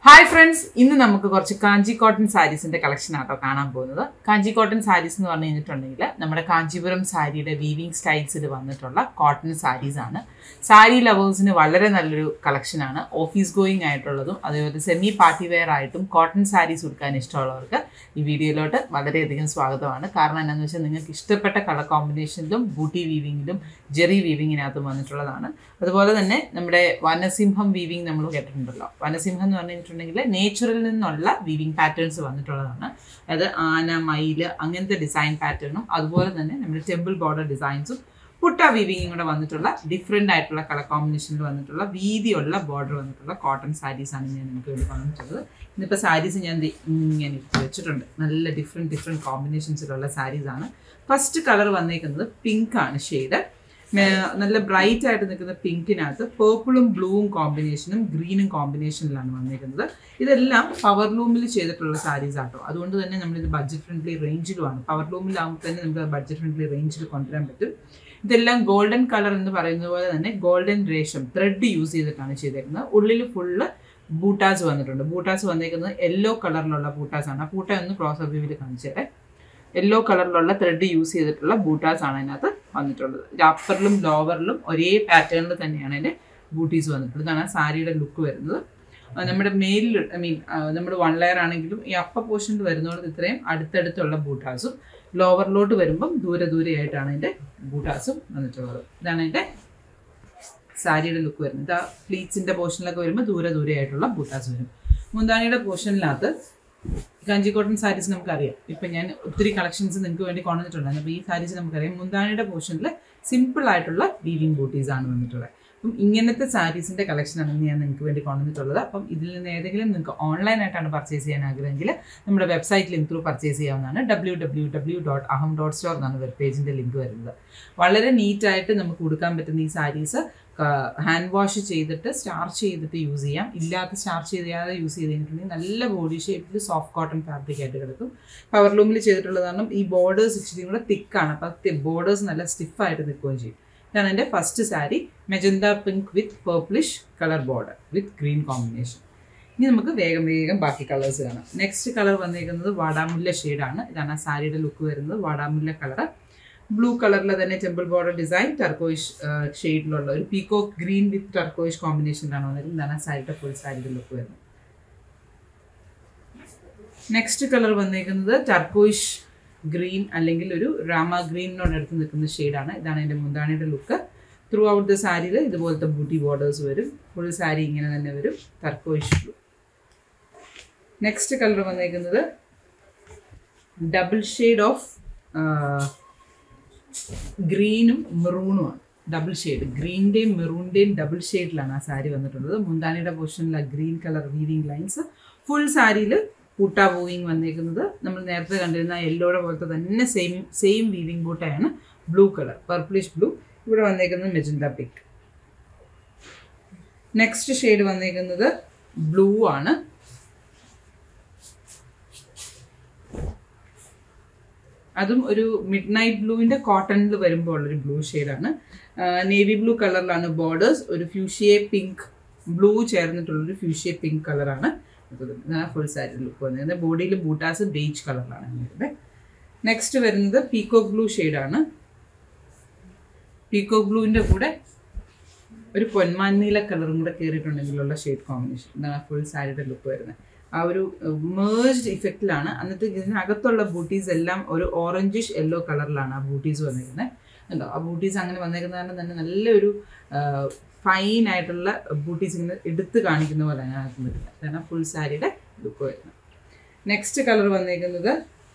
hi friends ഇന്ന് നമുക്ക് കുറച്ച് കാഞ്ചി കോട്ടൺ സാരീസിന്റെ കളക്ഷൻ ആട്ടോ കാണാൻ പോകുന്നത് കാഞ്ചി കോട്ടൺ സാരീസ് എന്ന് പറഞ്ഞു കഴിഞ്ഞിട്ടുണ്ടെങ്കിൽ നമ്മുടെ കാഞ്ചീപുരം സാരിയുടെ വീവിംഗ് സ്റ്റൈൽസിൽ വന്നിട്ടുള്ള കോട്ടൺ സാരീസ് ആണ് സാരി ലവേഴ്സിന് വളരെ നല്ലൊരു കളക്ഷനാണ് ഓഫീസ് ഗോയിങ് ആയിട്ടുള്ളതും അതേപോലെ സെമി പാർട്ടി വെയർ ആയിട്ടും കോട്ടൺ സാരീസ് ഉടുക്കാൻ ഇഷ്ടമുള്ളവർക്ക് ഈ വീഡിയോയിലോട്ട് വളരെയധികം സ്വാഗതമാണ് കാരണം എന്താണെന്ന് വെച്ചാൽ നിങ്ങൾക്ക് ഇഷ്ടപ്പെട്ട കളർ കോമ്പിനേഷനിലും ബൂട്ടി വീവിങ്ങിലും ജെറി വീവിങ്ങിനകത്തും വന്നിട്ടുള്ളതാണ് അതുപോലെ തന്നെ നമ്മുടെ വനസിംഹം വീവിങ് നമ്മൾ കേട്ടിട്ടുണ്ടല്ലോ വനസിംഹം എന്ന് പറഞ്ഞിട്ടുണ്ടെങ്കിൽ നേച്ചുറൽ നിന്നുള്ള വീവിങ് പാറ്റേൺസ് വന്നിട്ടുള്ളതാണ് അതായത് ആന മയില് അങ്ങനത്തെ ഡിസൈൻ പാറ്റേണും അതുപോലെ തന്നെ നമ്മുടെ ടെമ്പിൾ ബോർഡർ ഡിസൈൻസും പുട്ട വീവിങ്ങും കൂടെ വന്നിട്ടുള്ള ഡിഫറെൻ്റ് ആയിട്ടുള്ള കളർ കോമ്പിനേഷനിൽ വന്നിട്ടുള്ള വീതിയുള്ള ബോർഡർ വന്നിട്ടുള്ള കോട്ടൺ സാരീസ് ആണ് ഞാൻ നിങ്ങൾക്ക് വേണ്ടി വന്നിട്ടുള്ളത് ഇന്നിപ്പോൾ സാരീസ് ഞാൻ ദേ ഇങ്ങനെ എടുത്ത് വെച്ചിട്ടുണ്ട് നല്ല ഡിഫറെൻറ്റ് ഡിഫറെൻറ്റ് കോമ്പിനേഷൻസിലുള്ള സാരീസ് ആണ് ഫസ്റ്റ് കളർ വന്നേക്കുന്നത് പിങ്ക് ആണ് ഷെയ്ഡ് നല്ല ബ്രൈറ്റ് ആയിട്ട് നിൽക്കുന്ന പിങ്കിനകത്ത് പേർപ്പിളും ബ്ലൂവും കോമ്പിനേഷനും ഗ്രീനും കോമ്പിനേഷനിലാണ് വന്നിരിക്കുന്നത് ഇതെല്ലാം പവർ ലൂമിൽ ചെയ്തിട്ടുള്ള സാരീസ് ആട്ടോ അതുകൊണ്ട് തന്നെ നമ്മളിത് ബഡ്ജറ്റ് ഫ്രണ്ട്ലി റേഞ്ചിലുമാണ് പവർ ലൂമിലാകുമ്പോൾ തന്നെ നമുക്ക് ബഡ്ജറ്റ് ഫ്രണ്ട്ലി റേഞ്ചിൽ കൊണ്ടുവരാൻ പറ്റും ഇതെല്ലാം ഗോൾഡൻ കളർ എന്ന് പറയുന്നത് പോലെ തന്നെ ഗോൾഡൻ രേഷം ത്രെഡ് യൂസ് ചെയ്തിട്ടാണ് ചെയ്തേക്കുന്നത് ഉള്ളിൽ ഫുള്ള് ബൂട്ടാസ് വന്നിട്ടുണ്ട് ബൂട്ടാസ് വന്നേക്കുന്നത് യെല്ലോ കളറിലുള്ള ബൂട്ടാസ് ആണ് ആ പൂട്ട ഒന്ന് ക്രോസ് വ്യൂവിൽ കാണിച്ചേരെ യെല്ലോ കളറിലുള്ള ത്രെഡ് യൂസ് ചെയ്തിട്ടുള്ള ബൂട്ടാസ് ആണ് അതിനകത്ത് വന്നിട്ടുള്ളത് അപ്പറിലും ലോവറിലും ഒരേ പാറ്റേണിൽ തന്നെയാണ് അതിൻ്റെ ബൂട്ടീസ് വന്നിട്ടുള്ളത് ഇതാണ് സാരിയുടെ ലുക്ക് വരുന്നത് നമ്മുടെ മെയിലിൽ ഐ മീൻ നമ്മുടെ വൺ ലെയർ ആണെങ്കിലും ഈ അപ്പർ പോർഷനിൽ വരുന്നതോട് ഇത്രയും അടുത്തടുത്തുള്ള ബൂട്ടാസും ലോവറിലോട്ട് വരുമ്പം ദൂരെ ദൂരെയായിട്ടാണ് അതിൻ്റെ ബൂട്ടാസും വന്നിട്ടുള്ളത് ഇതാണ് അതിൻ്റെ സാരിയുടെ ലുക്ക് വരുന്നത് ഇതാ പ്ലീറ്റ്സിൻ്റെ പോർഷനിലൊക്കെ വരുമ്പോൾ ദൂരെ ദൂരെയായിട്ടുള്ള ബൂട്ടാസ് വരും മുന്താണിയുടെ പോർഷനിനകത്ത് കാഞ്ചി കോട്ടൺ സാരീസ് നമുക്കറിയാം ഇപ്പം ഞാൻ ഒത്തിരി കളക്ഷൻസ് നിങ്ങൾക്ക് വേണ്ടി കൊണ്ടുവന്നിട്ടുണ്ടായിരുന്നു അപ്പോൾ ഈ സാരീസ് നമുക്കറിയാം മുന്താണിയുടെ പോർഷനിൽ സിമ്പിൾ ആയിട്ടുള്ള വീവിങ് ബൂട്ടീസ് ആണ് വന്നിട്ടുള്ളത് അപ്പം ഇങ്ങനത്തെ സാരീസിൻ്റെ കളക്ഷനാണ് ഞാൻ നിങ്ങൾക്ക് വേണ്ടി കൊണ്ടുവന്നിട്ടുള്ളത് അപ്പം ഇതിൽ നിന്ന് ഏതെങ്കിലും നിങ്ങൾക്ക് ഓൺലൈനായിട്ടാണ് പർച്ചേസ് ചെയ്യാൻ ആഗ്രഹമെങ്കിൽ നമ്മുടെ വെബ്സൈറ്റ് ലിങ്ക് ത്രൂ പർച്ചേസ് ചെയ്യാവുന്നതാണ് W W W dot Aham dot store എന്നാണ് വെബ് പേജിൻ്റെ ലിങ്ക് വരുന്നത് വളരെ നീറ്റായിട്ട് നമുക്ക് കൊടുക്കാൻ പറ്റുന്ന ഈ സാരീസ് ഹാൻഡ് വാഷ് ചെയ്തിട്ട് സ്റ്റാർച്ച് ചെയ്തിട്ട് യൂസ് ചെയ്യാം ഇല്ലാത്ത സ്റ്റാർച്ച് ചെയ്യാതെ യൂസ് ചെയ്ത് കഴിഞ്ഞിട്ടുണ്ടെങ്കിൽ നല്ല ബോഡി ഷേപ്പിൽ സോഫ്റ്റ് കോട്ടൺ ഫാബ്രിക് ആയിട്ട് കിടക്കും പവർ ലൂമിൽ ചെയ്തിട്ടുള്ളത് കാരണം ഈ ബോർഡേഴ്സ് ഇച്ചിരി കൂടെ തിക്കാണ് അപ്പം ബോർഡേഴ്സ് നല്ല സ്റ്റിഫായിട്ട് നിൽക്കുകയും ചെയ്യും ഇതാണ് എൻ്റെ first sari magenta pink with purplish colour border with green combination ഇനി നമുക്ക് വേഗം വേഗം ബാക്കി കളേഴ്സ് കാണാം നെക്സ്റ്റ് കളർ വന്നിരിക്കുന്നത് വാടാമുല്ല ഷെയ്ഡാണ് ഇതാണ് ആ സാരിയുടെ ലുക്ക് വരുന്നത് വാടാമുല്ല കളർ ബ്ലൂ കളറിൽ തന്നെ ടെമ്പിൾ ബോർഡർ ഡിസൈൻ ടർക്കോയിഷ് ഷെയ്ഡിലുള്ള ഒരു പീക്കോ ഗ്രീൻ വിത്ത് ടർക്കോയിഷ് കോമ്പിനേഷനിലാണ് വന്നിരിക്കുന്നത് ഇതാണ് സാരിയുടെ ഫുൾ സാരിയുടെ ലുക്ക് വരുന്നത് നെക്സ്റ്റ് കളർ വന്നിരിക്കുന്നത് ടർക്കോയിഷ് ഗ്രീൻ അല്ലെങ്കിൽ ഒരു രാമ ഗ്രീനിനോട് അടുത്ത് നിൽക്കുന്ന ഷെയ്ഡാണ് ഇതാണ് എൻ്റെ മുന്താണിയുടെ ലുക്ക് ത്രൂ ഔട്ട് ദ സാരിയിൽ ഇതുപോലത്തെ ബൂട്ടി ബോർഡേഴ്സ് വരും ഫുൾ സാരി ഇങ്ങനെ തന്നെ വരും ടർക്കോയിഷ് ബ്ലൂ നെക്സ്റ്റ് കളർ വന്നിരിക്കുന്നത് ഡബിൾ ഷെയ്ഡ് ഓഫ് ഗ്രീനും മെറൂണുമാണ് ഡബിൾ ഷെയ്ഡ് ഗ്രീൻ്റെയും മെറൂണിൻ്റെയും ഡബിൾ ഷെയ്ഡിലാണ് ആ സാരി വന്നിട്ടുള്ളത് മുന്താനിയുടെ പോർഷനിൽ ആ green colour weaving lines full sari പൂട്ട വൂവിങ് വന്നേക്കുന്നത് നമ്മൾ നേരത്തെ കണ്ടിരുന്ന യെല്ലോയുടെ പോലത്തെ തന്നെ സെയിം സെയിം വീവിങ് ബൂട്ടയാണ് ബ്ലൂ കളർ പർപ്പിളിഷ് ബ്ലൂ ഇവിടെ വന്നേക്കുന്നത് മെജന്ത പിങ്ക് നെക്സ്റ്റ് ഷെയ്ഡ് വന്നേക്കുന്നത് ബ്ലൂ ആണ് അതും ഒരു മിഡ് നൈറ്റ് ബ്ലൂവിൻ്റെ കോട്ടണിൽ വരുമ്പോൾ ഉള്ളൊരു ബ്ലൂ ഷെയ്ഡാണ് നേവി ബ്ലൂ കളറിലാണ് ബോർഡേഴ്സ് ഒരു ഫ്യൂഷിയെ പിങ്ക് ബ്ലൂ ചേർന്നിട്ടുള്ളൊരു ഫ്യൂഷിയെ പിങ്ക് കളറാണ് ഫുൾ സാരി ലുക്ക് വന്നിരുന്നത് ബോഡിയിൽ ബൂട്ടാസ് ബേജ് കളറിലാണ് വരുന്നത് നെക്സ്റ്റ് വരുന്നത് പീക്കോ ബ്ലൂ ഷെയ്ഡാണ് പീക്കോ ബ്ലൂവിൻ്റെ കൂടെ ഒരു പൊന്മാനീല കളറും കൂടെ കയറിയിട്ടുണ്ടെങ്കിലുള്ള ഷെയ്ഡ് കോമ്പിനേഷൻ ഇതാണ് ഫുൾ സാരിയുടെ ലുക്ക് വരുന്നത് ആ ഒരു മേഴ്സ്ഡ് ഇഫക്റ്റിലാണ് എന്നിട്ട് ഇതിനകത്തുള്ള ബൂട്ടീസ് എല്ലാം ഒരു ഓറഞ്ചിഷ് യെല്ലോ കളറിലാണ് ആ ബൂട്ടീസ് വന്നിരിക്കുന്നത് ഉണ്ടോ ആ ബൂട്ടീസ് അങ്ങനെ വന്നിരിക്കുന്ന കാരണം തന്നെ നല്ലൊരു ഫൈൻ ആയിട്ടുള്ള ബൂട്ടീസ് ഇങ്ങനെ എടുത്ത് കാണിക്കുന്ന പോലെ അതിനകത്ത് നിൽക്കുന്നത് അതാണ് ഫുൾ സാരിയുടെ ലുക്ക് വരുന്നത് നെക്സ്റ്റ് കളർ വന്നിരിക്കുന്നത്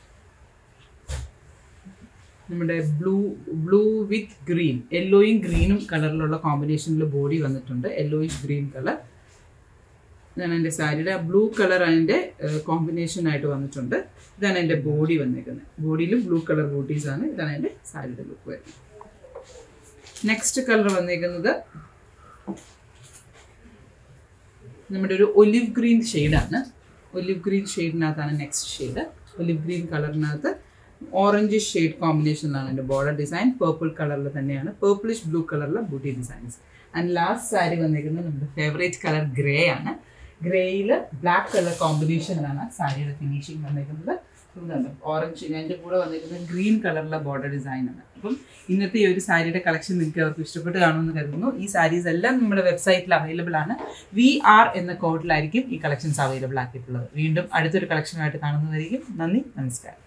നമ്മുടെ ബ്ലൂ ബ്ലൂ വിത്ത് ഗ്രീൻ യെല്ലോയും ഗ്രീനും കളറിലുള്ള കോമ്പിനേഷനിൽ ബോഡി വന്നിട്ടുണ്ട് യെല്ലോയിഷ് ഗ്രീൻ കളർ ഇതാണ് എൻ്റെ സാരിയുടെ ബ്ലൂ കളർ അതിൻ്റെ കോമ്പിനേഷൻ ആയിട്ട് വന്നിട്ടുണ്ട് ഇതാണ് എൻ്റെ ബോഡി വന്നിരിക്കുന്നത് ബോഡിയിൽ ബ്ലൂ കളർ ബോട്ടീസ് ആണ് ഇതാണ് എൻ്റെ സാരിയുടെ ലുക്ക് വരുന്നത് നെക്സ്റ്റ് കളർ വന്നിരിക്കുന്നത് നമ്മുടെ ഒരു ഒലിവ് ഗ്രീൻ ഷെയ്ഡാണ് ഒലിവ് ഗ്രീൻ ഷെയ്ഡിനകത്താണ് നെക്സ്റ്റ് ഷെയ്ഡ് ഒലിവ് ഗ്രീൻ കളറിനകത്ത് ഓറഞ്ച് ഷെയ്ഡ് കോമ്പിനേഷനിലാണ് എൻ്റെ ബോർഡർ ഡിസൈൻ പേർപ്പിൾ കളറിൽ തന്നെയാണ് പേർപ്പിളിഷ് ബ്ലൂ കളറിലെ ബൂട്ടി ഡിസൈൻസ് ആൻഡ് ലാസ്റ്റ് സാരി വന്നിരിക്കുന്നത് നമ്മുടെ ഫേവറേറ്റ് കളർ ഗ്രേ ആണ് ഗ്രേയിൽ ബ്ലാക്ക് കളർ കോമ്പിനേഷനിലാണ് സാരിയുടെ ഫിനിഷിങ് വന്നിരിക്കുന്നത് ഇതുണ്ട് ഓറഞ്ച് അതിൻ്റെ കൂടെ വന്നിരിക്കുന്നത് ഗ്രീൻ കളറിലെ ബോർഡർ ഡിസൈൻ ആണ് അപ്പം ഇന്നത്തെ ഈ ഒരു സാരിയുടെ കളക്ഷൻ നിങ്ങൾക്ക് അവർക്ക് ഇഷ്ടപ്പെട്ട് കാണുമെന്ന് കരുതുന്നു ഈ സാരീസ് എല്ലാം നമ്മുടെ വെബ്സൈറ്റിൽ അവൈലബിൾ ആണ് വി ആർ എന്ന കോഡിലായിരിക്കും ഈ കളക്ഷൻസ് അവൈലബിൾ ആക്കിയിട്ടുള്ളത് വീണ്ടും അടുത്തൊരു കളക്ഷനുമായിട്ട് കാണുന്നതായിരിക്കും നന്ദി നമസ്കാരം